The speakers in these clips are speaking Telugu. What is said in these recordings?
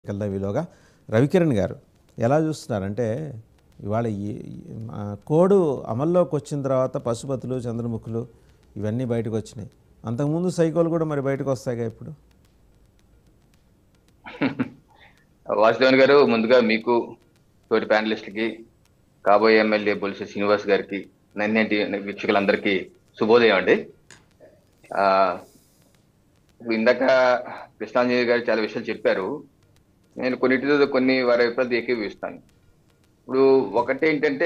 కల్లా వీలోగా రవికిరణ్ గారు ఎలా చూస్తున్నారంటే ఇవాళ ఈ ఈ- ఆ కోడ్ అమల్లోకి వచ్చిన తర్వాత పశుపతులు చంద్రముఖులు ఇవన్నీ బయటకు వచ్చినాయి అంతకుముందు సైకోలు కూడా మరి బయటకు వస్తాయిగా ఇప్పుడు వాసుదేవన్ గారు ముందుగా మీకు తోటి ప్యానలిస్ట్కి కాబోయే ఎమ్మెల్యే బొలిసి శ్రీనివాస్ గారికి నన్నేంటి వీక్షకులందరికీ శుభోదయం అండి ఆ, ఇందాక కృష్ణాంజలి గారు చాలా విషయాలు చెప్పారు నేను కొన్నిటితో కొన్ని వారి అభిప్రాయాలు ఏకీభవిస్తాను ఇప్పుడు ఒకటి ఏంటంటే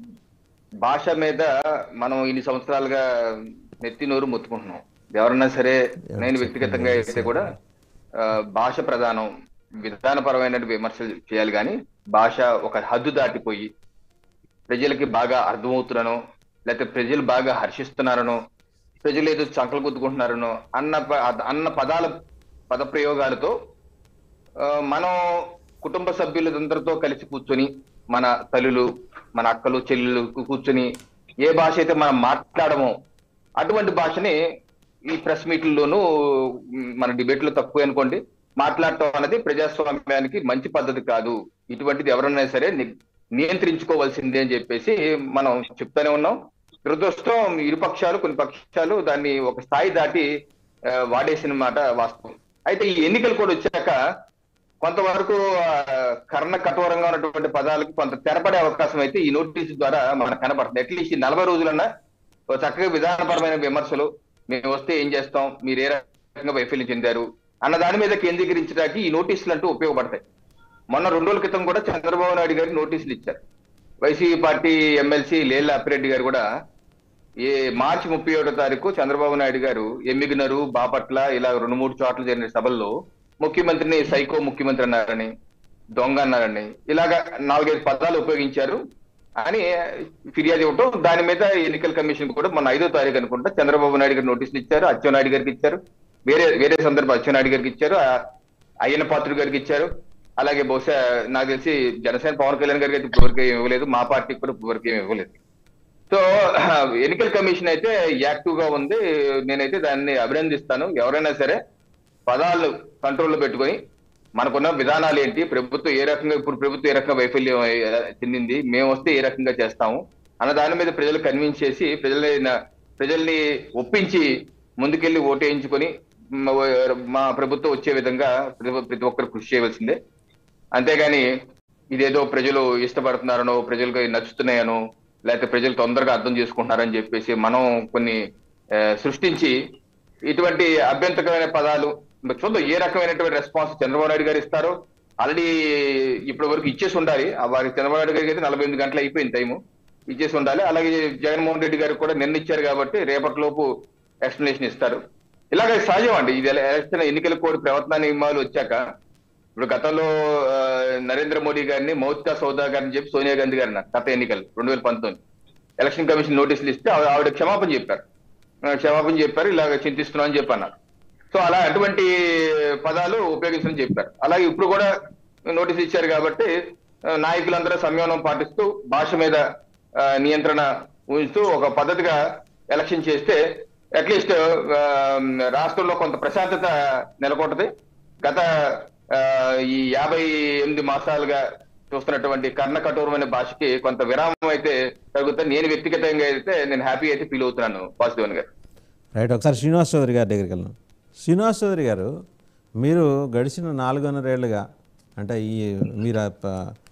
భాష మీద మనం ఇన్ని సంవత్సరాలుగా నెత్తి నోరు మొత్తుకుంటున్నాం ఎవరన్నా సరే నేను వ్యక్తిగతంగా అయితే కూడా ఆ, భాష ప్రధానం విధానపరమైన విమర్శలు చేయాలి కానీ భాష ఒక హద్దు దాటిపోయి ప్రజలకి బాగా అర్థమవుతున్నానో లేకపోతే ప్రజలు బాగా హర్షిస్తున్నారనో ప్రజలు ఏదో చంకలు గుద్దుకుంటున్నారనో అన్న ప- అన్న పదాల పద ప్రయోగాలతో ఆ, మనం కుటుంబ సభ్యులందరితో కలిసి కూర్చొని మన తల్లులు మన అక్కలు చెల్లెలు కూర్చొని ఏ భాష అయితే మనం మాట్లాడమో అటువంటి భాషని ఈ ప్రెస్ మీట్లలోనూ మ్, మన డిబేట్ లో తక్కువ అనుకోండి మాట్లాడటం అనేది ప్రజాస్వామ్యానికి మంచి పద్ధతి కాదు ఇటువంటిది ఎవరన్నా సరే ని- నియంత్రించుకోవాల్సిందే అని చెప్పేసి మనం చెప్తానే ఉన్నాం దురదృష్టం ఇరు పక్షాలు కొన్ని పక్షాలు దాన్ని ఒక స్థాయి దాటి ఆ, వాడేసిన మాట వాస్తవం అయితే ఈ ఎన్నికలు కూడా వచ్చాక కొంతవరకు ఆ, కర్ణ కఠోరంగా ఉన్నటువంటి పదాలకు కొంత తెరపడే అవకాశం అయితే ఈ నోటీసు ద్వారా మనకు కనపడుతుంది అట్లీస్ట్ ఈ నలభై రోజులన్నా ఓ చక్కగా విధానపరమైన విమర్శలు మేము వస్తే ఏం చేస్తాం మీరు ఏ రకంగా వైఫల్యం చెందారు అన్న దాని మీద కేంద్రీకరించడానికి ఈ నోటీసులు అంటూ ఉపయోగపడతాయి మొన్న రెండు రోజుల క్రితం కూడా చంద్రబాబు నాయుడు గారికి నోటీసులు ఇచ్చారు YCP party MLC Lella Appireddy garu కూడా ఏ మార్చి ముప్పై ఒకటో తారీఖు చంద్రబాబు నాయుడు గారు ఎమ్మిగినరు బాపట్ల ఇలా రెండు మూడు చోట్ల జరిగిన సభల్లో ముఖ్యమంత్రిని సైకో ముఖ్యమంత్రి అన్నారని దొంగ అన్నారని ఇలాగా నాలుగైదు పదాలు ఉపయోగించారు అని ఫిర్యాదు ఇవ్వటం దాని మీద ఎన్నికల కమిషన్ కూడా మొన్న ఐదో తారీఖు అనుకుంటా చంద్రబాబు నాయుడు గారు నోటీసులు ఇచ్చారు అచ్చెన్నాయుడు గారికి ఇచ్చారు వేరే వేరే సందర్భం అచ్చెన్నాయుడు గారికి ఇచ్చారు ఆ అయ్యన్న పాత్రుడు గారికి ఇచ్చారు అలాగే బహుశా నాకు తెలిసి జనసేన పవన్ కళ్యాణ్ గారికి అయితే ఇప్పటివరకు ఏమి ఇవ్వలేదు మా పార్టీకి కూడా ఇప్పటివరకు ఏమి ఇవ్వలేదు సో ఎన్నికల కమిషన్ అయితే యాక్టివ్ గా ఉంది నేనైతే దాన్ని అభినందిస్తాను ఎవరైనా సరే పదాలు కంట్రోల్లో పెట్టుకొని మనకున్న విధానాలు ఏంటి ప్రభుత్వం ఏ రకంగా ఇప్పుడు ప్రభుత్వం ఏ రకంగా వైఫల్యం అయ్య- చెందింది మేము వస్తే ఏ రకంగా చేస్తాము అన్న దాని మీద ప్రజలు కన్విన్స్ చేసి ప్రజల్ని న- ప్రజల్ని ఒప్పించి ముందుకెళ్లి ఓటేయించుకొని మ- మా ప్రభుత్వం వచ్చే విధంగా ప్రతి ప్రతి ఒక్కరు కృషి చేయవలసిందే అంతేగాని ఇదేదో ప్రజలు ఇష్టపడుతున్నారనో ప్రజలకు నచ్చుతున్నాయనో లేకపోతే ప్రజలు తొందరగా అర్థం చేసుకుంటున్నారని చెప్పేసి మనం కొన్ని ఆ, సృష్టించి ఇటువంటి అభ్యంతరకమైన పదాలు మరి చూద్దాం ఏ రకమైనటువంటి రెస్పాన్స్ చంద్రబాబు నాయుడు గారు ఇస్తారో ఆల్రెడీ ఇప్పటి వరకు ఇచ్చేసి ఉండాలి ఆ వారికి చంద్రబాబు నాయుడు గారికి అయితే నలభై ఎనిమిది గంటలు అయిపోయింది టైము ఇచ్చేసి ఉండాలి అలాగే జగన్మోహన్ రెడ్డి గారికి కూడా నిన్న ఇచ్చారు కాబట్టి రేపటిలోపు ఎక్స్ప్లెనేషన్ ఇస్తారు ఇలాగ సహజం అండి ఇది ఎలా- ఎలక్షన్ ఎన్నికల కోడ్ ప్రవర్తన నియమాలు వచ్చాక ఇప్పుడు గతంలో ఆ, నరేంద్ర మోడీ గారిని మౌత్కా సౌదా గారిని చెప్పి సోనియా గాంధీ గారిని అన్నారు గత ఎన్నికలు రెండు వేల పంతొమ్మిది ఎలక్షన్ కమిషన్ నోటీసులు ఇస్తే ఆవిడ ఆవిడ క్షమాపణ చెప్పారు ఆ, క్షమాపణ చెప్పారు ఇలాగ చింతిస్తున్నాం అని చెప్పి అన్నారు సో అలా అటువంటి పదాలు ఉపయోగించని చెప్పారు అలాగే ఇప్పుడు కూడా నోటీస్ ఇచ్చారు కాబట్టి ఆ, నాయకులందరూ సంయమనం పాటిస్తూ భాష మీద ఆ, నియంత్రణ ఉంచుతూ ఒక పద్ధతిగా ఎలక్షన్ చేస్తే అట్లీస్ట్ రాష్ట్రంలో కొంత ప్రశాంతత నెలకొంటది గత ఆ, ఈ యాభై ఎనిమిది మాసాలుగా చూస్తున్నటువంటి కర్ణ కఠోరమైన భాషకి కొంత విరామం అయితే కలుగుతుంది నేను వ్యక్తిగతంగా అయితే నేను హ్యాపీ అయితే ఫీల్ అవుతున్నాను వాసుదేవన్ గారు రైట్ ఒకసారి శ్రీనివాస్ చౌదరి గారి దగ్గరికి వెళ్ళాం శ్రీనివాస్ చౌదరి గారు మీరు గడిచిన నాలుగున్నరేళ్లుగా అంటే ఈ మీరు ఆ ప-